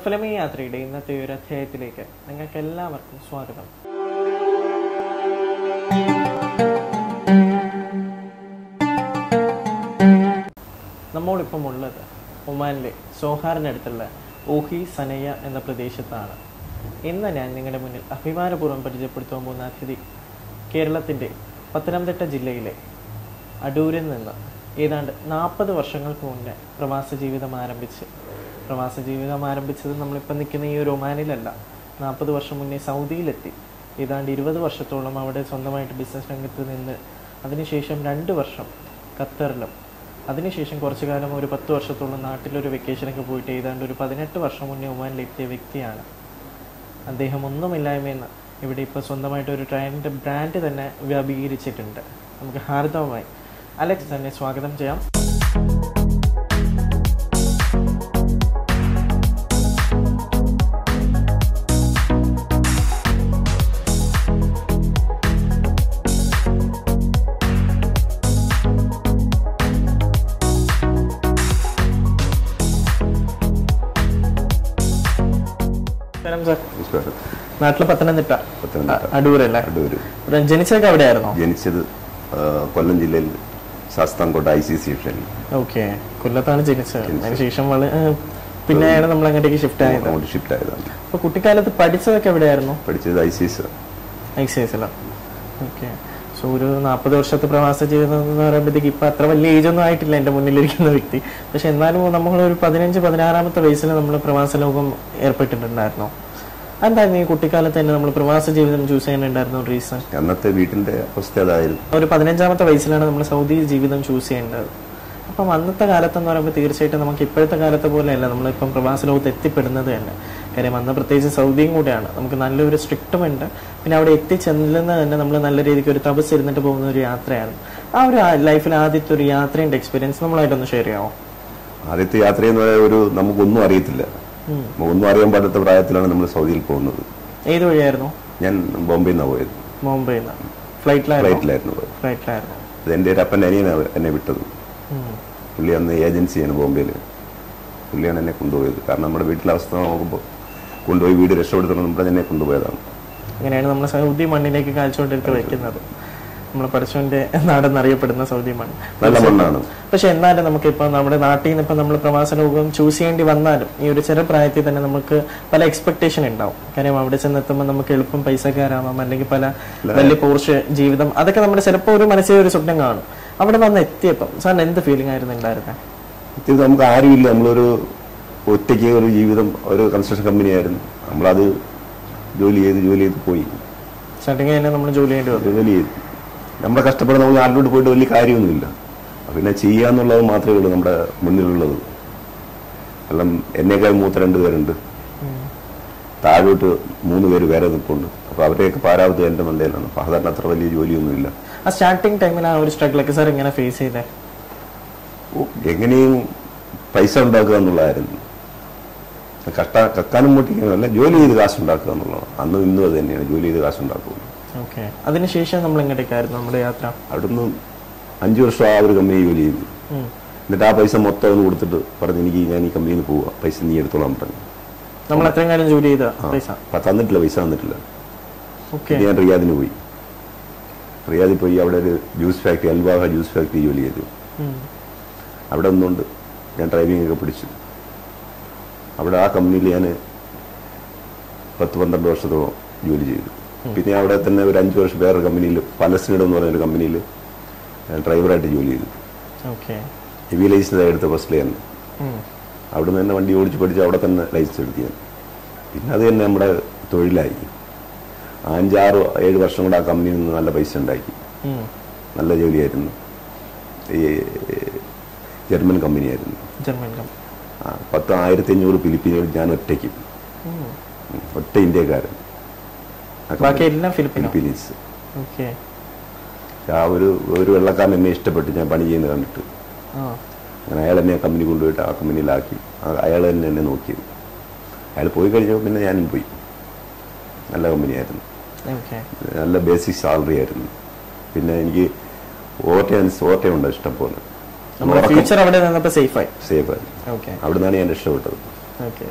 ഫിലിമി യാത്രയുടെ ഇന്നത്തെ ഒരു അധ്യായത്തിലേക്ക് നിങ്ങൾക്ക് എല്ലാവർക്കും സ്വാഗതം നമ്മളിപ്പം ഉള്ളത് ഒമാനിലെ സോഹാറിനടുത്തുള്ള ഓഹി സനയ എന്ന പ്രദേശത്താണ് ഇന്ന് ഞാൻ നിങ്ങളുടെ മുന്നിൽ അഭിമാനപൂർവ്വം പരിചയപ്പെടുത്താൻ പോകുന്ന അതിഥി കേരളത്തിൻ്റെ പത്തനംതിട്ട ജില്ലയിലെ അടൂരിൽ നിന്ന് ഏതാണ്ട് നാൽപ്പത് വർഷങ്ങൾക്ക് മുന്നേ പ്രവാസ ജീവിതം ആരംഭിച്ച് പ്രവാസ ജീവിതം ആരംഭിച്ചത് നമ്മളിപ്പോൾ നിൽക്കുന്ന ഈ ഒരു ഒമാനിലല്ല നാൽപ്പത് വർഷം മുന്നേ സൗദിയിലെത്തി ഏതാണ്ട് ഇരുപത് വർഷത്തോളം അവിടെ സ്വന്തമായിട്ട് ബിസിനസ് രംഗത്ത് നിന്ന് അതിനുശേഷം രണ്ട് വർഷം ഖത്തറിലും അതിനുശേഷം കുറച്ചു കാലം ഒരു പത്ത് വർഷത്തോളം നാട്ടിലൊരു വെക്കേഷനൊക്കെ പോയിട്ട് ഏതാണ്ട് ഒരു പതിനെട്ട് വർഷം മുന്നേ ഒമാനിലെത്തിയ വ്യക്തിയാണ് അദ്ദേഹം ഒന്നുമില്ലായ്മയെന്ന് ഇവിടെ ഇപ്പോൾ സ്വന്തമായിട്ട് ഒരു ട്രെയിനിൻ്റെ ബ്രാൻഡ് തന്നെ വ്യാപീകരിച്ചിട്ടുണ്ട് നമുക്ക് ഹാർദവമായി അലക്സ് തന്നെ സ്വാഗതം ചെയ്യാം നമസ്കാരം സാർ നമസ്കാരം നാട്ടിൽ പത്തനംതിട്ട പത്തനംതിട്ട അടൂരല്ലേ അടൂര് ഇവിടെ ജനിച്ചതൊക്കെ അവിടെയായിരുന്നോ ജനിച്ചത് ആ, കൊല്ലം ജില്ലയിൽ ശാസ്താംകോട്ട ഐ സി സി ഡിവിഷനിൽ ഓക്കെ കൊല്ലത്താണ് ജനിച്ചത് അതിനുശേഷം വള ഏഹ് പിന്നെയാണ് നമ്മൾ അങ്ങോട്ടേക്ക് ഷിഫ്റ്റ് ആയത് അങ്ങോട്ട് ഷിഫ്റ്റ് ആയതാണ് അപ്പൊ കുട്ടിക്കാലത്ത് പഠിച്ചതൊക്കെ എവിടെയായിരുന്നു പഠിച്ചത് I C S I C എസിലോ ഓക്കെ സോ ഒരു നാൽപ്പത് വർഷത്തെ പ്രവാസ ജീവിതം എന്ന് പറയുമ്പോഴത്തേക്ക് ഇപ്പൊ അത്ര വലിയ ഏജ് ഒന്നും ആയിട്ടില്ല എൻ്റെ മുന്നിലിരിക്കുന്ന വ്യക്തി പക്ഷെ എന്നാലും നമ്മൾ ഒരു പതിനഞ്ച് പതിനാറാമത്തെ വയസ്സിൽ നമ്മൾ പ്രവാസ ലോകം ഏർപ്പെട്ടിട്ടുണ്ടായിരുന്നോ എന്തായിരുന്നു ഈ കുട്ടിക്കാലത്ത് തന്നെ നമ്മൾ പ്രവാസ ജീവിതം ചൂസ് ചെയ്യാനുണ്ടായിരുന്നു റീസൺ അന്നത്തെ വീട്ടിന്റെ അവസ്ഥ അതായിരുന്നു ഒരു പതിനഞ്ചാമത്തെ വയസ്സിലാണ് നമ്മൾ സൗദി ജീവിതം ചൂസ് ചെയ്യേണ്ടത് അപ്പം അന്നത്തെ കാലത്തെന്ന് പറയുമ്പോൾ തീർച്ചയായിട്ടും നമുക്ക് ഇപ്പോഴത്തെ കാലത്തെ പോലെയല്ല നമ്മളിപ്പം പ്രവാസ ലോകത്ത് എത്തിപ്പെടുന്നത് തന്നെ കാര്യം അന്ന് പ്രത്യേകിച്ച് സൗദിയും കൂടെയാണ് നമുക്ക് നല്ലൊരു സ്ട്രിക്റ്റും ഉണ്ട് പിന്നെ അവിടെ എത്തിച്ചെല്ലുന്നത് തന്നെ നമ്മൾ നല്ല രീതിക്ക് ഒരു തപസ് ഇരുന്നിട്ട് പോകുന്ന ഒരു യാത്രയാണ് ആ ഒരു ലൈഫിൽ ആദ്യത്തെ ഒരു യാത്രയുടെ എക്സ്പീരിയൻസ് നമ്മളായിട്ടൊന്ന് ഷെയർ ചെയ്യാമോ ആദ്യത്തെ യാത്രയെന്ന് പറയാൻ ഒരു നമുക്കൊന്നും അറിയത്തില്ല ഉം. ഒന്നും അറിയാൻ പാടാത്ത പ്രായത്തിലാണ് നമ്മൾ സൗദിയിൽ പോകുന്നത് ഏത് വഴിയായിരുന്നു ഞാൻ ബോംബെയിൽ നിന്നാണ് പോയത് മുംബൈയിൽ നിന്ന് ഫ്ലൈറ്റിലായിരുന്നു ഫ്ലൈറ്റിലായിരുന്നു പോയത് ഫ്ലൈറ്റിലായിരുന്നു അത് എൻ്റെ ഒരു അപ്പൻ അനിയനാണ് എന്നെ വിട്ടത് ഉം. പുള്ളി അന്ന് ഏജൻസിയാണ് ബോംബെയിൽ പുള്ളിയാണ് എന്നെ കൊണ്ടുപോയത് കാരണം നമ്മുടെ വീട്ടിലെ അവസ്ഥ നോക്കുമ്പോൾ കൊണ്ടുപോയി വീട് രക്ഷപ്പെടുത്തണം പറഞ്ഞ് എന്നെ കൊണ്ടുപോയതാണ് അങ്ങനെയാണ് നമ്മൾ സൗദി മണ്ണിലേക്ക് കാഴ്ചകൊണ്ടെടുത്ത് വെക്കുന്നത് നമ്മൾ പരശുവിന്റെ നാടെന്നറിയപ്പെടുന്ന സൗദി മണ്ണ് നല്ല മണ്ണാണ് പക്ഷെ എന്നാലും നമുക്കിപ്പോ നമ്മുടെ നാട്ടിൽ നിന്ന് ഇപ്പൊ നമ്മൾ പ്രവാസ ലോകം ചൂസ് ചെയ്യേണ്ടി വന്നാലും ഈ ഒരു ചെറു പ്രായത്തിൽ തന്നെ നമുക്ക് പല എക്സ്പെക്ടേഷൻ ഉണ്ടാവും കാര്യം അവിടെ ചെന്നെത്തുമ്പോൾ നമുക്ക് എളുപ്പം പൈസക്കാരാവാം അല്ലെങ്കിൽ പല വലിയ പോർഷ് ജീവിതം അതൊക്കെ നമ്മുടെ ചിലപ്പോൾ ഒരു മനസ്സിൽ ഒരു സ്വപ്നം കാണും അവിടെ വന്ന് എത്തിയപ്പം സാറിന് എന്ത് ഫീലിംഗ് ആയിരുന്നു ഉണ്ടായിരുന്നത് ഇത് നമുക്ക് ആരുമില്ല നമ്മളൊരു ഒറ്റയ്ക്ക് ഒരു ജീവിതം ഒരു കൺസ്ട്രക്ഷൻ കമ്പനിയായിരുന്നു നമ്മളത് ജോലി ചെയ്ത് ജോലി ചെയ്ത് പോയി സ്റ്റാർട്ടിങ് തന്നെ നമ്മൾ ജോലി ചെയ്യേണ്ടി വന്നു ജോലി ചെയ്ത് നമ്മുടെ കഷ്ടപ്പെടാൻ നമ്മൾ നാട്ടിലോട്ട് പോയിട്ട് വലിയ കാര്യമൊന്നുമില്ല അപ്പൊ പിന്നെ ചെയ്യാന്നുള്ളത് മാത്രമേ ഉള്ളൂ നമ്മുടെ മുന്നിലുള്ളത് കാരണം എന്നേക്കാൾ മൂത്ത രണ്ട് പേരുണ്ട് താഴോട്ട് മൂന്ന് പേര് വേറെ നിൽപ്പുണ്ട് അപ്പൊ അവരെയൊക്കെ പാരാവത്ത് എന്റെ മണ്ടയിലാണ് അപ്പൊ സാധാരണ അത്ര വലിയ ജോലിയൊന്നുമില്ല ആ സ്റ്റാർട്ടിങ് ടൈമിൽ ആ ഒരു സ്ട്രഗിളൊക്കെ സാർ എങ്ങനെ ഫേസ് ചെയ്തേ ഓ, എങ്ങനെയും പൈസ ഉണ്ടാക്കുക എന്നുള്ളതായിരുന്നു കഷ്ട കക്കാനും പൊട്ടിക്കാനും അല്ല ജോലി ചെയ്ത് കാശുണ്ടാക്കുക എന്നുള്ളതാണ് അന്നും ഇന്നും അത് തന്നെയാണ് ജോലി ചെയ്ത് കാശുണ്ടാക്കുക ഓക്കെ അതിനുശേഷം നമ്മൾ എങ്ങോട്ടേക്കായിരുന്നു നമ്മുടെ യാത്ര അവിടുന്ന് അഞ്ചു വർഷം ആ ഒരു കമ്പനി ജോലി ചെയ്തു ഉം. എന്നിട്ട് ആ പൈസ മൊത്തം ഒന്ന് കൊടുത്തിട്ട് പറഞ്ഞു എനിക്ക് ഞാൻ ഈ കമ്പനിയിൽ നിന്ന് പോവാ പൈസ നീ എടുത്തോളാൻ പറഞ്ഞു നമ്മൾ അത്രയും കാലം ജോലി ചെയ്ത ആ. പൈസ അപ്പൊ തന്നിട്ടില്ല പൈസ തന്നിട്ടില്ല ഓക്കെ പിന്നെ ഞാൻ റിയാദിന് പോയി റിയാദിൽ പോയി അവിടെ ഒരു juice factory Al Waha juice factory ജോലി ചെയ്തു അവിടെ നിന്നുകൊണ്ട് ഞാൻ ഡ്രൈവിംഗ് ഒക്കെ പഠിച്ചു അവിടെ ആ കമ്പനിയിൽ ഞാൻ പത്ത് പന്ത്രണ്ട് വർഷത്തോളം ജോലി ചെയ്തു പിന്നെ അവിടെ തന്നെ ഒരു അഞ്ച് വർഷം വേറൊരു കമ്പനിയിൽ പലസ്നീഡ് എന്ന് പറഞ്ഞൊരു കമ്പനിയിൽ ഡ്രൈവറായിട്ട് ജോലി ചെയ്തു ഓക്കെ ഹെവി ലൈസൻസ് എടുത്ത ഫസ്റ്റിൽ തന്നെ അവിടെ നിന്ന് തന്നെ വണ്ടി ഓടിച്ച് പഠിച്ച് അവിടെ തന്നെ ലൈസൻസ് എടുത്തു ഞാൻ പിന്നെ അത് തന്നെ നമ്മുടെ തൊഴിലായി ആ അഞ്ചാറ് ഏഴ് വർഷം കൊണ്ട് ആ കമ്പനിയിൽ നിന്ന് നല്ല പൈസ ഉണ്ടാക്കി നല്ല ജോലിയായിരുന്നു ഈ ജർമ്മൻ കമ്പനിയായിരുന്നു ജർമ്മൻ കമ്പനി ആ, പത്ത് ആയിരത്തി അഞ്ഞൂറ് ഫിലിപ്പീനുകൾ ഞാൻ ഒറ്റയ്ക്ക് ഉം, ഒറ്റ ഇന്ത്യക്കാരൻ ആ കമ്പനി- ബാക്കി എല്ലാം ഫിലിപ്പിനോ ഫിലിപ്പീനീസ് ഓക്കെ ആ ഒരു ഒരു വെള്ളക്കാരൻ എന്നെ ഇഷ്ടപ്പെട്ട് ഞാൻ പണി ചെയ്യുന്നത് കണ്ടിട്ട് ആ അങ്ങനെ അയാൾ എന്നെ ആ കമ്പനി കൊണ്ടുപോയിട്ട് ആ കമ്പനിയിലാക്കി ആ- അയാൾ തന്നെ എന്നെ നോക്കിയത് അയാൾ പോയി കഴിഞ്ഞപ്പോൾ പിന്നെ ഞാനും പോയി നല്ല കമ്പനിയായിരുന്നു ഓക്കെ നല്ല ബേസിക് സാലറി ആയിരുന്നു പിന്നെ എനിക്ക് ഓവർടൈം ഓവർടൈം ഉണ്ട് ഇഷ്ടം പോലെ നമ്മുടെ ഫ്യൂച്ചർ അവിടെ നിന്നപ്പോ സേഫ് ആയി സേഫ് ആയിരുന്നു ഓക്കെ അവിടെ നിന്നാണ് ഞാൻ രക്ഷപ്പെട്ടത് ഓക്കെ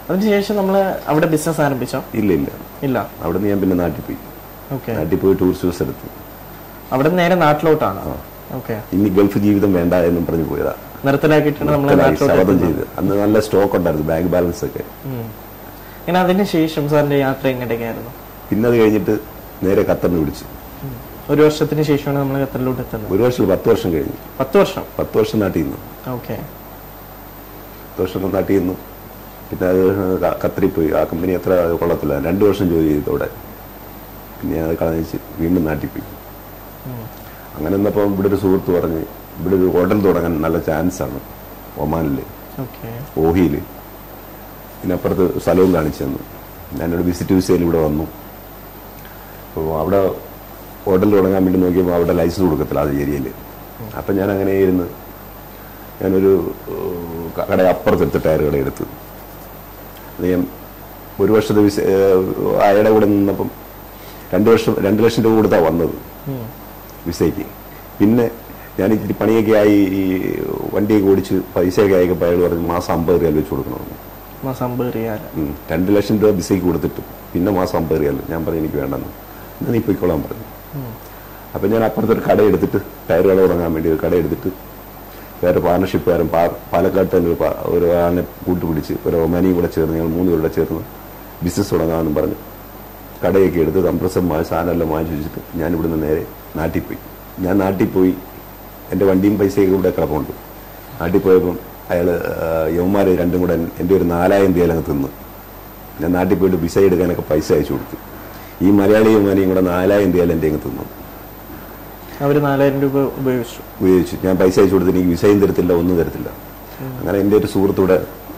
അതിനുശേഷം നമ്മൾ അവിടെ ബിസിനസ് ആരംഭിച്ചോ ഇല്ല ഇല്ല ഇല്ല അവിടെ നിന്ന് ഞാൻ പിന്നെ നാട്ടിൽ പോയി ഓക്കെ നാട്ടിൽ പോയി ടൂറിസ്റ്റ് ബസ് എടുത്തു അവിടെ നിന്ന് നേരെ നാട്ടിലോട്ടാണ് ഓക്കെ ഇനി ഗൾഫ് ജീവിതം വേണ്ട എന്നും പറഞ്ഞു പോയതാ നിർത്തലാക്കിയിട്ടാണ് നമ്മൾ നിർത്തലാക്കി, നാട്ടിലോട്ട് ശപഥം എത്തുന്നത്. ചെയ്ത് അന്ന് നല്ല സ്റ്റോക്ക് ഉണ്ടായിരുന്നു ബാങ്ക് ബാലൻസ് ഒക്കെ ഉം. ഇങ്ങനെ അതിന് ശേഷം സാറിന്റെ യാത്ര എങ്ങനെയൊക്കെയായിരുന്നു പിന്നെ അത് കഴിഞ്ഞിട്ട് നേരെ ഖത്തറിന് വിളിച്ചു ഉം. ഒരു വർഷത്തിന് ശേഷമാണ് നമ്മൾ ഖത്തറിലോട്ട് എത്തുന്നത് ഒരു വർഷം പത്ത് വർഷം കഴിഞ്ഞു പത്ത് വർഷം പത്ത് വർഷം നാട്ടിൽ നിന്നു ഓക്കെ പത്ത് വർഷം നാട്ടിൽ നിന്നു പിന്നെ അത് ക- ഖത്തറിൽ പോയി ആ കമ്പനി അത്ര കൊള്ളത്തില്ല രണ്ട് വർഷം ജോലി ചെയ്തു അവിടെ പിന്നെ അത് കളഞ്ഞിച്ച് വീണ്ടും നാട്ടിൽ പോയി അങ്ങനെ വന്നപ്പോൾ ഇവിടെ ഒരു സുഹൃത്ത് പറഞ്ഞ് ഇവിടെ ഒരു ഹോട്ടൽ തുടങ്ങാൻ നല്ല ചാൻസ് ആണ് ഒമാനിൽ ഓക്കെ ഓഹിയിൽ ഇതിനപ്പുറത്ത് സ്ഥലവും കാണിച്ചു തന്നു ഞാനൊരു വിസിറ്റ് വിസയിൽ ഇവിടെ വന്നു അപ്പോൾ അവിടെ ഹോട്ടൽ തുടങ്ങാൻ വേണ്ടി നോക്കിയപ്പോൾ അവിടെ ലൈസൻസ് കൊടുക്കത്തില്ല ആ ഏരിയയിൽ അപ്പം ഞാൻ അങ്ങനെ ഇരുന്ന് ഞാനൊരു ഏഹ്, കട അപ്പുറത്തെടുത്ത് ടയർ കട എടുത്തു അത് ഞാൻ ഒരു വർഷത്തെ വിസ ഏഹ്, അയാളുടെ കൂടെ നിന്നപ്പം രണ്ട് വർഷം രണ്ട് ലക്ഷം രൂപ കൊടുത്താണ് വന്നത് വിസയ്ക്ക് പിന്നെ ഞാൻ ഇച്ചിരി പണിയൊക്കെ ആയി ഈ വണ്ടിയൊക്കെ ഓടിച്ച് പൈസയൊക്കെ ആയപ്പോൾ അയാൾ പറഞ്ഞു മാസം അമ്പത് റിയാൽ വെച്ച് കൊടുക്കണമെന്ന് മാസം അമ്പത് റിയാൽ ഉം. രണ്ട് ലക്ഷം രൂപ വിസയ്ക്ക് കൊടുത്തിട്ട് പിന്നെ മാസം അമ്പത് റിയാൽ ഞാൻ പറഞ്ഞു എനിക്ക് വേണ്ടെന്ന് എന്നാ നീ പോയിക്കോളാൻ പറഞ്ഞു അപ്പം ഞാൻ അപ്പുറത്തൊരു കട എടുത്തിട്ട് ടയർ കട തുടങ്ങാൻ വേണ്ടി ഒരു കട എടുത്തിട്ട് വേറെ പാർട്ണർഷിപ്പുകാരൻ പാ പാലക്കാട്ട് തന്നെ ഒരു പാ- ഒരു ആളിനെ കൂട്ടുപിടിച്ച് ഒരു ഒമാനിയും കൂടെ ചേർന്ന് ഞങ്ങൾ മൂന്ന് പേരുടെ ചേർന്ന് ബിസിനസ് തുടങ്ങാമെന്നും പറഞ്ഞ് കടയൊക്കെ എടുത്ത് കംപ്രസർ മാ സാധനമെല്ലാം വാങ്ങിച്ചു വെച്ചിട്ട് ഞാൻ ഇവിടുന്ന് നേരെ നാട്ടിൽ പോയി ഞാൻ നാട്ടിൽ പോയി എൻ്റെ വണ്ടിയും പൈസയൊക്കെ ഇവിടെ കിടപ്പുണ്ട് നാട്ടിൽ പോയപ്പം അയാൾ യവന്മാർ രണ്ടും കൂടെ എൻ്റെ ഒരു നാലായിരം രൂപ അങ്ങ് തിന്ന് ഞാൻ നാട്ടിൽ പോയിട്ട് വിസ എടുക്കാനൊക്കെ പൈസ അയച്ചു കൊടുത്തു ഈ മലയാളി യവന്മാരെയും കൂടെ നാലായിരം രൂപ എൻ്റെ അങ്ങ് തിന്നു അവർ നാലായിരം രൂപ ഉപയോഗിച്ചു ഉപയോഗിച്ചു ഞാൻ പൈസ അയച്ചു കൊടുത്തിട്ട് എനിക്ക് വിസയും തരത്തില്ല ഒന്നും തരത്തില്ല അങ്ങനെ എൻ്റെ ഒരു സുഹൃത്തൂടെ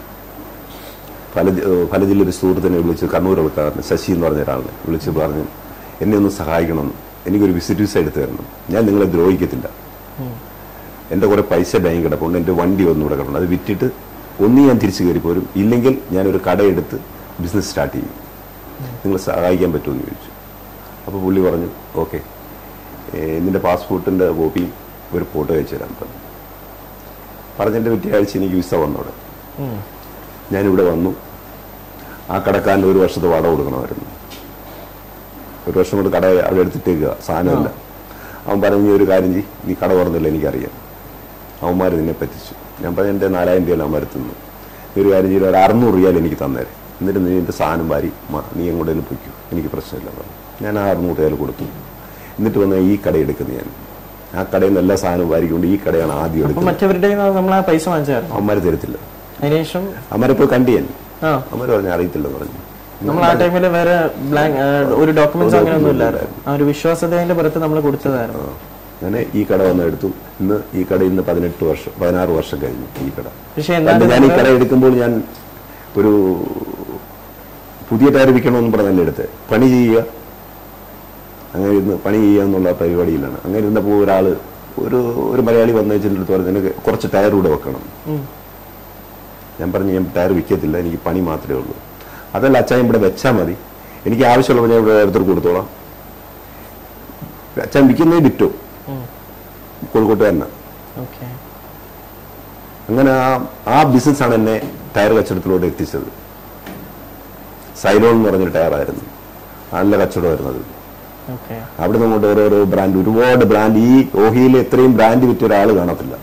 പല പല ജില്ലയിൽ ഒരു സുഹൃത്തിനെ വിളിച്ച് കണ്ണൂർ എടുക്കാറുണ്ട് ശശി എന്ന് പറഞ്ഞ ഒരാളിനെ വിളിച്ച് പറഞ്ഞു എന്നെ ഒന്ന് സഹായിക്കണം എനിക്കൊരു വിസിറ്റ് വിസ എടുത്തു തരണം ഞാൻ നിങ്ങളെ ദ്രോഹിക്കത്തില്ല എൻ്റെ കുറെ പൈസ ബാങ്ക് കിടപ്പുണ്ട് എൻ്റെ വണ്ടി ഒന്നുകൂടെ കിടപ്പുണ്ട് അത് വിറ്റിട്ട് ഒന്ന് ഞാൻ തിരിച്ചു കയറി പോരും ഇല്ലെങ്കിൽ ഞാനൊരു കടയെടുത്ത് ബിസിനസ് സ്റ്റാർട്ട് ചെയ്യും നിങ്ങൾ സഹായിക്കാൻ പറ്റുമെന്ന് ചോദിച്ചു അപ്പോൾ പുള്ളി പറഞ്ഞു ഓക്കെ നിന്റെ പാസ്പോർട്ടിൻ്റെ കോപ്പിയും ഒരു ഫോട്ടോ അയച്ചു തരാൻ പറഞ്ഞു പറഞ്ഞതിൻ്റെ പിറ്റേ എനിക്ക് വിസ വന്നോടെ ഉം. ഞാനിവിടെ വന്നു ആ കടക്കാരന് ഒരു വർഷത്തെ വാടക കൊടുക്കണമായിരുന്നു ഒരു വർഷം കൊണ്ട് കട അവിടെ എടുത്തിട്ടേക്കുക സാധനമില്ല അവൻ പറഞ്ഞു ഒരു കാര്യം ചെയ്യ് നീ കട തുറന്നില്ല എനിക്കറിയാം അവന്മാർ നിന്നെ പറ്റിച്ചു ഞാൻ പറഞ്ഞു എൻ്റെ നാലായിരം രൂപ അവന്മാർ തിന്നു നീ ഒരു കാര്യം ചെയ്ത് ഒരു അറുന്നൂറ് റിയാൽ എനിക്ക് തന്നേരെ എന്നിട്ട് നീ എൻ്റെ സാധനം വാരി മ- നീ എങ്ങോട്ടേലും പൊയ്ക്കോ എനിക്ക് പ്രശ്നമില്ല എന്ന് പറഞ്ഞു ഞാൻ ആ അറുന്നൂറ് റിയാൽ കൊടുത്തു എന്നിട്ട് വന്ന ഈ കട എടുക്കുന്നത് ഞാൻ ആ കടയിൽ നിന്ന് എല്ലാ സാധനവും വാരിക്കൊണ്ട് ഈ കടയാണ് ആദ്യം അപ്പൊ എടുക്കുന്നത് മറ്റവരുടെ കയ്യിൽ നിന്ന് നമ്മൾ ആ പൈസ വാങ്ങിച്ചായിരുന്നു അവന്മാർ തരത്തില്ല അതിനുശേഷം അവന്മാരെ പോയി കണ്ടു ഞാൻ ആ അവന്മാർ പറഞ്ഞു അറിയത്തില്ലെന്ന് പറഞ്ഞു നമ്മൾ ആ ടൈമിൽ വേറെ ബ്ലാങ്ക് ഒരു ഡോക്യുമെന്റ്സ് അങ്ങനെ ഒന്നും ഇല്ലായിരുന്നു ആ ഒരു വിശ്വാസതയുടെ പുറത്ത് നമ്മൾ കൊടുത്തതായിരുന്നു അങ്ങനെ ഈ കട വന്ന് എടുത്തു ഇന്ന് ഈ കട ഇന്ന് പതിനെട്ട് വർഷം പതിനാറ് വർഷം കഴിഞ്ഞു ഈ കട പക്ഷെ പണ്ട് എന്നാലും ഞാൻ ഈ കട എടുക്കുമ്പോൾ ഞാൻ ഒരു പുതിയ ടയർ വിൽക്കണമെന്ന് പറഞ്ഞല്ലേ എടുത്ത് പണി ചെയ്യുക അങ്ങനെ ഇരുന്ന് പണി ചെയ്യുക എന്നുള്ള പരിപാടിയിലാണ് അങ്ങനെ ഇരുന്നപ്പോൾ ഒരാൾ ഒരു ഒരു മലയാളി വന്നു വെച്ചിട്ട് പറഞ്ഞു എനിക്ക് കുറച്ച് ടയർ കൂടെ വെക്കണം ഉം. ഞാൻ പറഞ്ഞു ഞാൻ ടയർ വിൽക്കത്തില്ല എനിക്ക് പണി മാത്രമേ ഉള്ളൂ അതല്ല അച്ഛൻ ഇവിടെ വെച്ചാൽ മതി എനിക്ക് ആവശ്യമുള്ളപ്പോൾ ഞാൻ ഇവിടെ എടുത്തിട്ട് കൊടുത്തോളാം അച്ഛൻ വിൽക്കുന്നേ വിറ്റു ഉം. കോഴിക്കോട്ടുകാരനാണ് ഓക്കെ അങ്ങനെ ആ ആ ബിസിനസ്സാണ് എന്നെ ടയർ കച്ചവടത്തിലോട്ട് എത്തിച്ചത് സൈലോൺ എന്ന് പറഞ്ഞൊരു ടയറായിരുന്നു നല്ല കച്ചവടമായിരുന്നു അത് ഓക്കെ അവിടെ നിന്ന് കൊണ്ട് ഓരോരോ ബ്രാൻഡ് ഒരുപാട് ബ്രാൻഡ് ഈ ഓഹിയിൽ എത്രയും ബ്രാൻഡ് വിറ്റ ഒരാൾ കാണത്തില്ല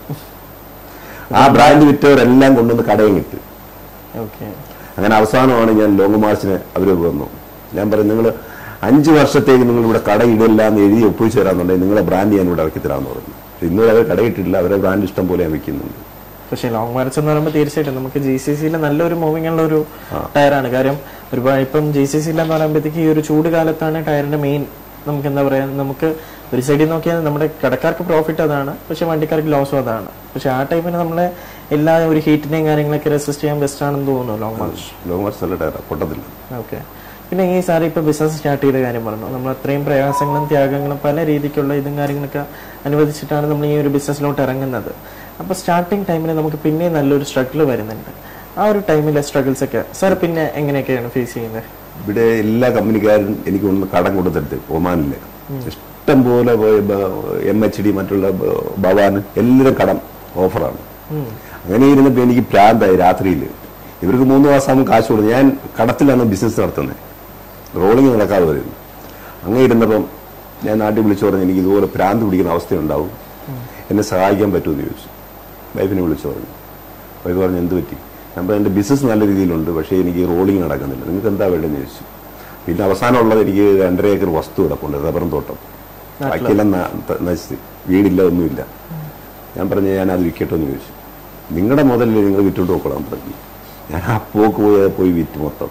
ആ ബ്രാൻഡ് വിറ്റവരെല്ലാം കൊണ്ടുവന്ന് കടയും കിട്ടി ഓക്കെ അങ്ങനെ അവസാനമാണ് ഞാൻ ലോങ് മാർച്ചിന് അവർ വന്നു ഞാൻ പറയും നിങ്ങൾ അഞ്ച് വർഷത്തേക്ക് നിങ്ങൾ ഇവിടെ കട ഇടില്ല എന്ന് എഴുതി ഒപ്പിച്ചു തരാന്നുണ്ടെങ്കിൽ നിങ്ങളെ ബ്രാൻഡ് ഞാൻ ഇവിടെ ഇറക്കി തരാമെന്ന് പറഞ്ഞു പക്ഷെ ഇന്നുവരെ അവർ കടയിട്ടില്ല അവരെ ബ്രാൻഡ് ഇഷ്ടം പോലെ ഞാൻ വിൽക്കുന്നുണ്ട് പക്ഷേ ലോങ് മാർച്ച് എന്ന് പറയുമ്പോൾ തീർച്ചയായിട്ടും നമുക്ക് ജി സി സിയിൽ നല്ലൊരു മൂവിംഗ് ഉള്ള ഒരു ടയറാണ് കാര്യം ഒരുപാട് ഇപ്പം ജി സി സിയിൽ എന്ന് പറയുമ്പോഴത്തേക്ക് ഈ ഒരു ചൂട് കാലത്താണ് ടയറിന്റെ മെയിൻ നമുക്ക് എന്താ പറയാ നമുക്ക് ഒരു സൈഡിൽ നോക്കിയാൽ നമ്മുടെ കടക്കാർക്ക് പ്രോഫിറ്റ് അതാണ് പക്ഷെ വണ്ടിക്കാർക്ക് ലോസും അതാണ് പക്ഷെ ആ ടൈമിന് നമ്മളെ എല്ലാ ഒരു ഹീറ്റിനെയും കാര്യങ്ങളൊക്കെ റെസിസ്റ്റ് ചെയ്യാൻ ബെസ്റ്റ് ആണെന്ന് തോന്നുന്നു ലോങ് മാർച്ച് ലോങ് മാർച്ച് നല്ല ടയറാണ് പൊട്ടത്തില്ല ഓക്കെ പിന്നെ ഈ സാർ ഇപ്പൊ ബിസിനസ് സ്റ്റാർട്ട് ചെയ്ത കാര്യം പറഞ്ഞു നമ്മൾ അത്രയും പ്രയാസങ്ങളും ത്യാഗങ്ങളും പല രീതിക്കുള്ള ഇതും കാര്യങ്ങളൊക്കെ അനുവദിച്ചിട്ടാണ് നമ്മൾ ഈ ഒരു ബിസിനസ്സിലോട്ട് ഇറങ്ങുന്നത് അപ്പൊ സ്റ്റാർട്ടിങ് ടൈമിൽ നമുക്ക് പിന്നെ നല്ലൊരു സ്ട്രഗിൾ വരുന്നുണ്ട് ആ ഒരു ടൈമിലെ സ്ട്രഗിൾസ് ഒക്കെ സാർ പിന്നെ എങ്ങനെയൊക്കെയാണ് ഫേസ് ചെയ്യുന്നത് ഇവിടെ എല്ലാ കമ്പനിക്കാരും എനിക്ക് ഒന്ന് കടം കൊടുത്തിട്ട് ഒമാനില് ഇഷ്ടം പോലെ എം എച്ച് ഡി മറ്റുള്ള ബ- ഭവാൻ എല്ലാവരും കടം ഓഫറാണ് അങ്ങനെ ഇരുന്നപ്പോൾ എനിക്ക് പ്രാന്തായി രാത്രിയിൽ ഇവർക്ക് മൂന്ന് മാസം കാശ് കൊടുത്തു ഞാൻ കടത്തിലാണ് ബിസിനസ് നടത്തുന്നത് റോളിങ് നടക്കാതെ വരുന്നു അങ്ങനെ ഇരുന്നപ്പം ഞാൻ നാട്ടിൽ വിളിച്ചു പറഞ്ഞു എനിക്ക് ഇതുപോലെ ഭ്രാന്ത് പിടിക്കുന്ന അവസ്ഥയുണ്ടാവും എന്നെ സഹായിക്കാൻ പറ്റുമെന്ന് ചോദിച്ചു വൈഫിനെ വിളിച്ചു പറഞ്ഞു വൈഫ് പറഞ്ഞു എന്ത് പറ്റി ഞാൻ പറഞ്ഞു എൻ്റെ ബിസിനസ് നല്ല രീതിയിലുണ്ട് പക്ഷേ എനിക്ക് റോളിങ് നടക്കുന്നില്ല നിങ്ങൾക്ക് എന്താ വേണ്ടതെന്ന് ചോദിച്ചു പിന്നെ അവസാനമുള്ളത് എനിക്ക് രണ്ടര ഏക്കർ വസ്തു കിടപ്പുണ്ട് റബ്ബറും തോട്ടം ബാക്കിയെല്ലാം ന- ത- നശിച്ച് വീടില്ല ഒന്നുമില്ല ഞാൻ പറഞ്ഞു ഞാൻ അത് വിൽക്കട്ടെ എന്ന് ചോദിച്ചു നിങ്ങളുടെ മുതലിൽ നിങ്ങൾ വിറ്റുകൊണ്ട് നോക്കണം പറഞ്ഞു ഞാൻ ആ പോക്ക് പോയി അത് പോയി വിറ്റ് മൊത്തം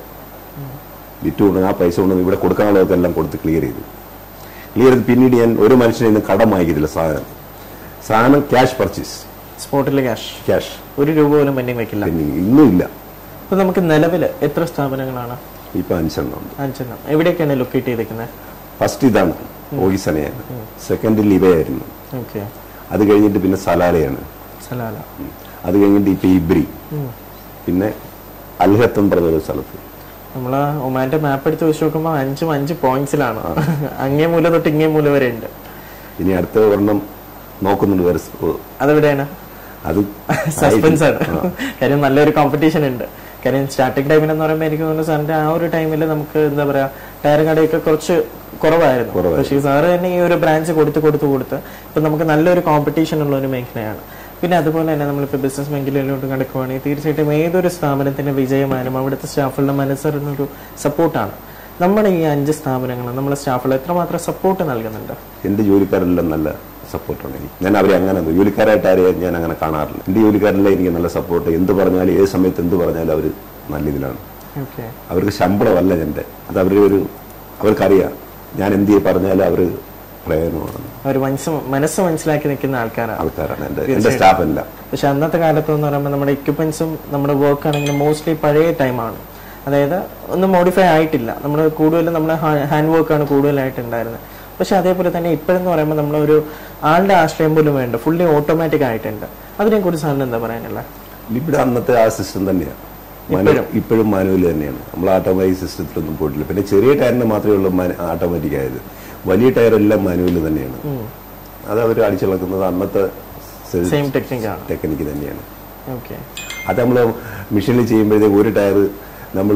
വിറ്റ് കൊണ്ട് ആ പൈസ കൊണ്ട് ഇവിടെ കൊടുക്കാനുള്ളതൊക്കെ എല്ലാം കൊടുത്ത് ക്ലിയർ ചെയ്തു ക്ലിയർ ചെയ്ത് പിന്നീട് ഞാൻ ഒരു മനുഷ്യനെ ഇന്ന് കടം വാങ്ങിക്കത്തില്ല സാധനം സാധനം ക്യാഷ് പർച്ചേസ് സ്പോട്ടിൽ ക്യാഷ് ക്യാഷ് ഒരു രൂപ പോലും പെൻഡിങ് വെക്കില്ല പിന്നെ ഇന്നും ഇല്ല അപ്പൊ നമുക്ക് നിലവിൽ എത്ര സ്ഥാപനങ്ങളാണ് ഇപ്പൊ അഞ്ചെണ്ണം ഉണ്ട് അഞ്ചെണ്ണം എവിടെയൊക്കെയാണ് ലൊക്കേറ്റ് ചെയ്തിരിക്കുന്നത് ഫസ്റ്റ് ഇതാണ് ഓഗിസനയാണ് സെക്കൻഡ് ലിവയായിരുന്നു ഓക്കെ അത് കഴിഞ്ഞിട്ട് പിന്നെ സലാലയാണ് സലാല അത് കഴിഞ്ഞിട്ട് ഇപ്പൊ ഇബ്രി പിന്നെ അൽഹത്ത് എന്ന് പറഞ്ഞൊരു സ്ഥലത്ത് നമ്മള് ഒമാന്റെ മാപ്പ് എടുത്ത് വെച്ച് നോക്കുമ്പോൾ അഞ്ചും അഞ്ച് പോയിന്റ്സിലാണ് അങ്ങേ മൂല തൊട്ട് ഇങ്ങേ മൂല വരെ ഉണ്ട് ഇനി അടുത്ത ഒരെണ്ണം നോക്കുന്നുണ്ട് വേറെ സ്- അതെവിടെയാണ് അത് സസ്പെൻസ് ആണ് ആ. കാര്യം നല്ലൊരു കോമ്പറ്റീഷൻ ഉണ്ട് കാര്യം സ്റ്റാർട്ടിംഗ് ടൈമിൽ എന്ന് പറയുമ്പോൾ എനിക്ക് തോന്നുന്നു സാറിന്റെ ആ ഒരു ടൈമിൽ നമുക്ക് എന്താ പറയാ ടയർ കടയൊക്കെ കുറച്ച് കുറവായിരുന്നു കുറവായിരുന്നു. പക്ഷേ സാറ് തന്നെ ഈ ഒരു ബ്രാഞ്ച് കൊടുത്ത് കൊടുത്ത് കൊടുത്ത് ഇപ്പൊ നമുക്ക് നല്ലൊരു കോമ്പറ്റീഷൻ ഉള്ള ഒരു മേഖലയാണ് പിന്നെ അതുപോലെ തന്നെ നമ്മളിപ്പോൾ ബിസിനസ് മേഖലയിലോട്ട് കിടക്കുവാണെങ്കിൽ തീർച്ചയായിട്ടും ഏതൊരു സ്ഥാപനത്തിന്റെ വിജയമാനും അവിടുത്തെ സ്റ്റാഫുകളുടെ മനസ്സറിഞ്ഞൊരു സപ്പോർട്ടാണ് നമ്മുടെ ഈ അഞ്ച് സ്ഥാപനങ്ങൾ നമ്മളെ സ്റ്റാഫുകൾ എത്രമാത്രം സപ്പോർട്ട് നൽകുന്നുണ്ട് എന്റെ ജോലിക്കാരെല്ലാം നല്ല സപ്പോർട്ടാണ് എനിക്ക് ഞാൻ അവരെ അങ്ങനെ ജോലിക്കാരായിട്ട് ആരെയും ഞാൻ അങ്ങനെ കാണാറില്ല എന്റെ ജോലിക്കാരെല്ലാം എനിക്ക് നല്ല സപ്പോർട്ട് എന്ത് പറഞ്ഞാലും ഏത് സമയത്ത് എന്ത് പറഞ്ഞാലും അവർ നല്ല ഇതിലാണ് ഓക്കെ അവർക്ക് ശമ്പളമല്ല എൻ്റെ അത് അവരുടെ ഒരു അവർക്കറിയാം ഞാൻ എന്ത് പറഞ്ഞാലും അവർ പ്രയോജനമാണ് അവർ മനസ്സ് മനസ്സ് മനസ്സിലാക്കി നിൽക്കുന്ന ആൾക്കാരാണ് ആൾക്കാരാണ് എൻ്റെ എൻ്റെ സ്റ്റാഫ് എല്ലാം പക്ഷെ അന്നത്തെ കാലത്ത് എന്ന് പറയുമ്പോൾ നമ്മുടെ എക്യുപ്മെന്റ്സും നമ്മുടെ വർക്ക് ആണെങ്കിലും മോസ്റ്റ്ലി പഴയ ടൈമാണ് അതായത് ഒന്നും മോഡിഫൈ ആയിട്ടില്ല നമ്മൾ കൂടുതലും നമ്മുടെ ഹാൻഡ് വർക്കാണ് കൂടുതലായിട്ട് ഉണ്ടായിരുന്നത് പക്ഷെ അതേപോലെ തന്നെ ഇപ്പോഴെന്ന് പറയുമ്പോൾ നമ്മളൊരു ആളുടെ ആശ്രയം പോലും വേണ്ട ഫുള്ളി ഓട്ടോമാറ്റിക് ആയിട്ടുണ്ട് അതിനെക്കുറിച്ച് സാറിന് എന്താ പറയാനുള്ളത് ഇവിടെ അന്നത്തെ ആ സിസ്റ്റം തന്നെയാണ് ഇപ്പോഴും? ഇപ്പോഴും മാനുവൽ തന്നെയാണ് നമ്മൾ ഓട്ടോമാറ്റിക് സിസ്റ്റത്തിലൊന്നും പോയിട്ടില്ല പിന്നെ ചെറിയ ടയറിന് മാത്രമേ ഉള്ളൂ ഓട്ടോമാറ്റിക് ആയത് വലിയ ടയർ എല്ലാം മാനുവൽ തന്നെയാണ് അത് അവർ അടിച്ചിളക്കുന്നത് അന്നത്തെ സെയിം ടെക്നിക്കാണ് ടെക്നിക്ക് തന്നെയാണ് ഓക്കെ അത് നമ്മൾ മെഷീനിൽ ചെയ്യുമ്പോഴത്തേക്ക് ഒരു ടയർ നമ്മൾ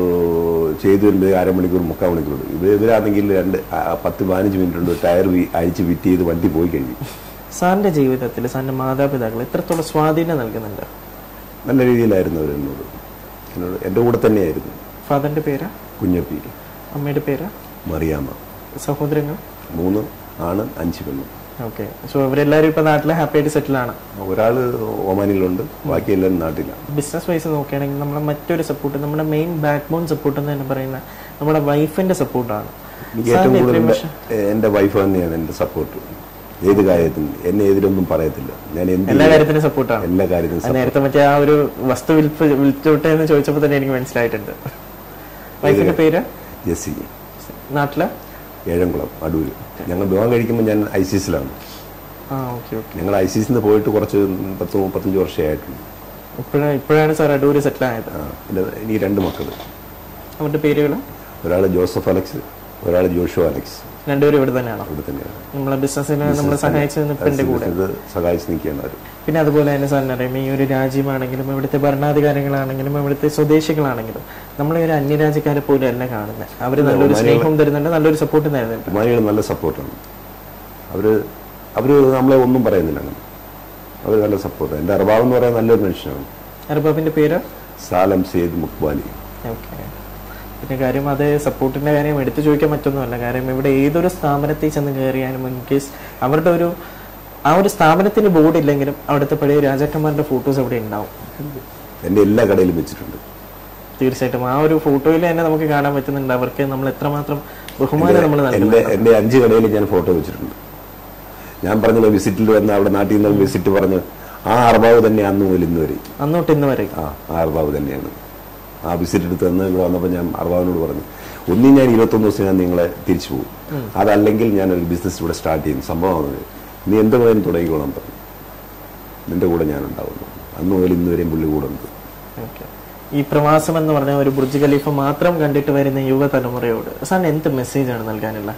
ചെയ്തു വരുമ്പോൾ അരമണിക്കൂർ മുക്കാൽ മണിക്കൂർ ഇത് ഇവരാണെങ്കിൽ രണ്ട് ആ, പത്ത് പതിനഞ്ച് മിനിറ്റ് കൊണ്ട് ടയർ വി- അഴിച്ച് ഫിറ്റ് ചെയ്ത് വണ്ടി പോയി കഴിയും സാറിന്റെ ജീവിതത്തിൽ സാറിന്റെ മാതാപിതാക്കൾ എത്രത്തോളം സ്വാധീനം നൽകുന്നുണ്ട് നല്ല രീതിയിലായിരുന്നു അവർ എന്നോട് എന്നോട് എൻ്റെ കൂടെ തന്നെയായിരുന്നു ഫാദറിന്റെ പേര് കുഞ്ഞപ്പി അമ്മയുടെ പേര് മറിയാമ്മ സഹോദരങ്ങൾ മൂന്ന് ആണ് അഞ്ച് പെണ്ണും ഓക്കെ സോ ഇവരെല്ലാവരും ഇപ്പൊ നാട്ടിലെ ഹാപ്പി ആയിട്ട് സെറ്റിൽ ആണ് ഒരാൾ ഒമാനിലുണ്ട് ബാക്കി എല്ലാവരും നാട്ടിലാണ് ബിസിനസ് വൈസ് നോക്കുകയാണെങ്കിൽ നമ്മളെ മറ്റൊരു സപ്പോർട്ട് നമ്മുടെ മെയിൻ ബാക്ക് ബോൺ സപ്പോർട്ട് എന്ന് തന്നെ പറയുന്ന നമ്മുടെ വൈഫിന്റെ സപ്പോർട്ടാണ് എനിക്ക് ഏറ്റവും കൂടുതൽ എൻ്റെ- എൻ്റെ വൈഫ് തന്നെയാണ് എൻ്റെ സപ്പോർട്ട് ഏത് കാര്യത്തിനും എന്നെ എതിരൊന്നും പറയത്തില്ല ഞാൻ എന്ത് എല്ലാ കാര്യത്തിനും സപ്പോർട്ടാണ് എല്ലാ കാര്യത്തിനും നേരത്തെ മറ്റേ ആ ഒരു വസ്തു വിൽപ്പ് വിളിച്ചോട്ടെ എന്ന് ചോദിച്ചപ്പോൾ തന്നെ എനിക്ക് മനസ്സിലായിട്ടുണ്ട് വൈഫിന്റെ പേര് ജെസ്സി നാട്ടില് ഏഴംകുളം അടൂര് ഞങ്ങൾ വിവാഹം കഴിക്കുമ്പോൾ ഞാൻ ഐസിസിലാണ് ആ ഓക്കെ ഓക്കെ ഞങ്ങൾ ഐസിസിന്ന് പോയിട്ട് കുറച്ച് പത്ത് മുപ്പത്തഞ്ച് വർഷമായിട്ടുണ്ട് ഇപ്പോഴാണ് ഇപ്പോഴാണ് സാർ അടൂര് സെറ്റിൽ ആയത് ആ, എൻ്റെ എനിക്ക് രണ്ട് മക്കൾ അവരുടെ പേരുകൾ ഒരാൾ ജോസഫ് അലക്സ് ഒരാൾ ജോഷു അലക്സ് രണ്ടുപേരും ഇവിടെ തന്നെയാണോ ഇവിടെ തന്നെയാണ് നമ്മളെ ബിസിനസ്സിന് നമ്മളെ സഹായിച്ചു നിൽപ്പിന്റെ കൂടെ ഇത് സഹായിച്ച് നിൽക്കുകയാണ് അവർ പിന്നെ അതുപോലെ തന്നെ സാറിന് അറിയാം ഈ ഒരു രാജ്യമാണെങ്കിലും ഇവിടുത്തെ ഭരണാധികാരികളാണെങ്കിലും ഇവിടുത്തെ സ്വദേശികളാണെങ്കിലും നമ്മളെ ഒരു അന്യരാജ്യക്കാരെ പോലും അല്ല കാണുന്നത് അവർ നല്ലൊരു സ്നേഹവും തരുന്നുണ്ട് നല്ലൊരു സപ്പോർട്ടും തരുന്നുണ്ട് ഉമാനികൾ നല്ല സപ്പോർട്ടാണ് അവർ അവർ നമ്മളെ ഒന്നും പറയുന്നില്ല അങ്ങനെ അവർ നല്ല സപ്പോർട്ടാണ് എൻ്റെ അർബാബ് എന്ന് പറയാൻ നല്ലൊരു മനുഷ്യനാണ് അർബാബിന്റെ പേര് സാലം സെയ്ദ് മുക്ബാലി ഓക്കെ പിന്നെ കാര്യം അത് സപ്പോർട്ടിന്റെ കാര്യം എടുത്തു ചോദിക്കാൻ പറ്റൊന്നുമല്ല കാര്യം ഇവിടെ ഏതൊരു സ്ഥാപനത്തിൽ ചെന്ന് കയറിയാലും ഇൻ കേസ് അവരുടെ ഒരു ആ ഒരു സ്ഥാപനത്തിന് ബോർഡ് ഇല്ലെങ്കിലും അവിടുത്തെ പഴയ രാജാക്കന്മാരുടെ ഫോട്ടോസ് അവിടെ ഉണ്ടാവും എൻ്റെ എല്ലാ കടയിലും വെച്ചിട്ടുണ്ട് തീർച്ചയായിട്ടും ആ ഒരു ഫോട്ടോയിൽ തന്നെ നമുക്ക് കാണാൻ പറ്റുന്നുണ്ട് അവർക്ക് നമ്മൾ എത്രമാത്രം ബഹുമാനം നമ്മൾ എൻ്റെ നൽകുന്നത് എൻ്റെ അഞ്ച് കടയിൽ ഞാൻ ഫോട്ടോ വെച്ചിട്ടുണ്ട് ഞാൻ പറഞ്ഞില്ല വിസിറ്റിൽ വന്ന് അവിടെ നാട്ടിൽ നിന്ന് വിസിറ്റ് പറഞ്ഞ് ആ അർബാവ് തന്നെ അന്ന് മുതൽ ഇന്ന് വരെ അന്നോട്ട് ഇന്ന് വരെ ആ ആ അർബാവ് തന്നെയാണ് ആ വിസിറ്റ് എടുത്ത് തന്ന് ഇവിടെ വന്നപ്പോൾ ഞാൻ അർബാവിനോട് പറഞ്ഞു ഒന്നും ഞാൻ ഇരുപത്തൊന്ന് ദിവസം ഞാൻ നിങ്ങളെ തിരിച്ചു പോകും അതല്ലെങ്കിൽ ഞാൻ ഒരു ബിസിനസ് ഇവിടെ സ്റ്റാർട്ട് ചെയ്യും സംഭവമാണ് നീ എന്ത് വേണം തുടങ്ങിക്കോളാൻ പറഞ്ഞു നിന്റെ കൂടെ ഞാൻ ഉണ്ടാവുന്നു അന്ന് മുതൽ ഇന്ന് വരെയും പുള്ളി കൂടെ ഉണ്ട് ഓക്കെ ഈ പ്രവാസം എന്ന് പറഞ്ഞ ഒരു ബുർജ് ഖലീഫ മാത്രം കണ്ടിട്ട് വരുന്ന യുവതലമുറയോട് സാറിന് എന്ത് മെസ്സേജാണ് നൽകാനുള്ള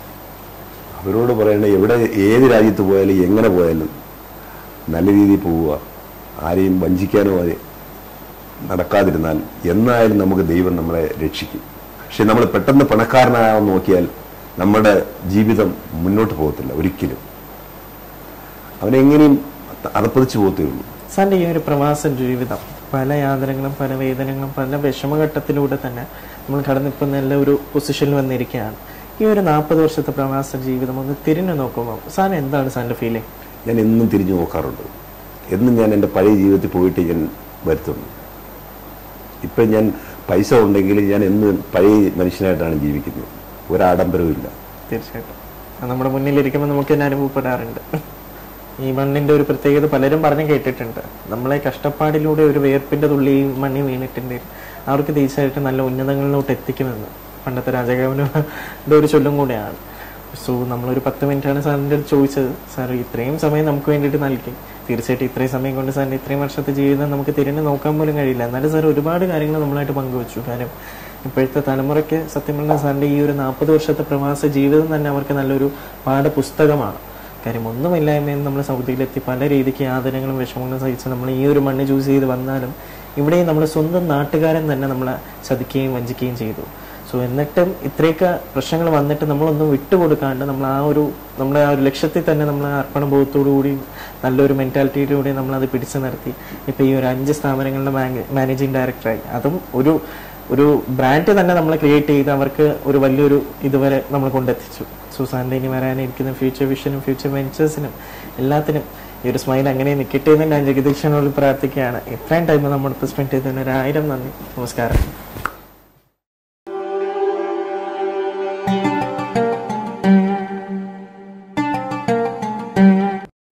അവരോട് പറയേണ്ട എവിടെ ഏത് രാജ്യത്ത് പോയാലും എങ്ങനെ പോയാലും നല്ല രീതിയിൽ പോവുക ആരെയും വഞ്ചിക്കാനോ അത് നടക്കാതിരുന്നാൽ എന്നായാലും നമുക്ക് ദൈവം നമ്മളെ രക്ഷിക്കും പക്ഷെ നമ്മൾ പെട്ടെന്ന് പണക്കാരനാകാൻ നോക്കിയാൽ നമ്മുടെ ജീവിതം മുന്നോട്ട് പോകത്തില്ല ഒരിക്കലും അവനെങ്ങനെയും അതപ്പതിച്ചു പോകത്തേ ഉള്ളൂ സാറിന്റെ ഈ ഒരു പ്രവാസ ജീവിതം പല യാതനകളും പല വേദനകളും പല വിഷമഘട്ടത്തിലൂടെ തന്നെ നമ്മൾ കടന്നിപ്പോൾ നല്ല ഒരു പൊസിഷനിൽ വന്നിരിക്കുകയാണ് ഈ ഒരു നാൽപ്പത് വർഷത്തെ പ്രവാസ ജീവിതം ഒന്ന് തിരിഞ്ഞു നോക്കുമ്പോൾ സാറിന് എന്താണ് സാറിന്റെ ഫീലിംഗ് ഞാൻ എന്നും തിരിഞ്ഞു നോക്കാറുണ്ട് എന്നും ഞാൻ എൻ്റെ പഴയ ജീവിതത്തിൽ പോയിട്ട് ഞാൻ വരുത്തുന്നു ഇപ്പം ഞാൻ പൈസ ഉണ്ടെങ്കിൽ ഞാൻ എന്നും പഴയ മനുഷ്യനായിട്ടാണ് ജീവിക്കുന്നത് ഒരാഡംബരവും ഇല്ല തീർച്ചയായിട്ടും അത് നമ്മുടെ മുന്നിലിരിക്കുമ്പോൾ നമുക്ക് തന്നെ അനുഭവപ്പെടാറുണ്ട് ഈ മണ്ണിന്റെ ഒരു പ്രത്യേകത പലരും പറഞ്ഞു കേട്ടിട്ടുണ്ട് നമ്മളെ കഷ്ടപ്പാടിലൂടെ ഒരു വേർപ്പിന്റെ തുള്ളി ഈ മണ്ണിൽ വീണിട്ടുണ്ട് അവർക്ക് തീർച്ചയായിട്ടും നല്ല ഉന്നതങ്ങളിലോട്ട് എത്തിക്കുമെന്ന് പണ്ടത്തെ രാജകവനുടെ ഒരു ചൊല്ലും കൂടെയാണ് സോ നമ്മളൊരു പത്ത് മിനിറ്റാണ് സാറിൻ്റെ അടുത്ത് ചോദിച്ചത് സാർ ഇത്രയും സമയം നമുക്ക് വേണ്ടിയിട്ട് നൽകി തീർച്ചയായിട്ടും ഇത്രയും സമയം കൊണ്ട് സാറിൻ്റെ ഇത്രയും വർഷത്തെ ജീവിതം നമുക്ക് തിരിഞ്ഞു നോക്കാൻ പോലും കഴിയില്ല എന്നാലും സാർ ഒരുപാട് കാര്യങ്ങൾ നമ്മളായിട്ട് പങ്കുവച്ചു കാര്യം ഇപ്പോഴത്തെ തലമുറയ്ക്ക് സത്യം പറഞ്ഞാൽ സാറിൻ്റെ ഈ ഒരു നാൽപ്പത് വർഷത്തെ പ്രവാസ ജീവിതം തന്നെ അവർക്ക് നല്ലൊരു പാഠപുസ്തകമാണ് കാര്യം ഒന്നുമില്ലായ്മയെന്ന് നമ്മൾ സൗദിയിലെത്തി പല രീതിക്ക് യാതനകളും വിഷമങ്ങളും സഹിച്ച് നമ്മൾ ഈ ഒരു മണ്ണ് ചൂസ് ചെയ്ത് വന്നാലും ഇവിടെ നമ്മുടെ സ്വന്തം നാട്ടുകാരൻ തന്നെ നമ്മളെ ചതിക്കുകയും വഞ്ചിക്കുകയും ചെയ്തു സോ എന്നിട്ടും ഇത്രയൊക്കെ പ്രശ്നങ്ങൾ വന്നിട്ട് നമ്മളൊന്നും വിട്ടുകൊടുക്കാണ്ട് നമ്മൾ ആ ഒരു നമ്മുടെ ആ ഒരു ലക്ഷ്യത്തിൽ തന്നെ നമ്മൾ അർപ്പണബോധത്തോടു കൂടി നല്ലൊരു മെൻറ്റാലിറ്റിയിലൂടെ നമ്മൾ അത് പിടിച്ചു നിർത്തി ഇപ്പൊ ഈ ഒരു അഞ്ച് സ്ഥാപനങ്ങളുടെ മാനേജിങ് ഡയറക്ടറായി അതും ഒരു ഒരു ബ്രാൻഡ് തന്നെ നമ്മൾ ക്രിയേറ്റ് ചെയ്ത് അവർക്ക് ഒരു വലിയൊരു ഇതുവരെ നമ്മൾ കൊണ്ടെത്തിച്ചു സുസാന്റെ ഇനി വരാനിരിക്കുന്ന ഫ്യൂച്ചർ വിഷനും ഫ്യൂച്ചർ വെഞ്ചേഴ്സിനും എല്ലാത്തിനും ഈ ഒരു സ്മൈൽ അങ്ങനെ നിൽക്കട്ടെ എന്ന് ഞാൻ ജഗദീശനോട് പ്രാർത്ഥിക്കുകയാണ് ഇത്രയും ടൈം നമ്മളിപ്പോൾ സ്പെൻഡ് ചെയ്തതിന് ഒരു ആയിരം നന്ദി നമസ്കാരം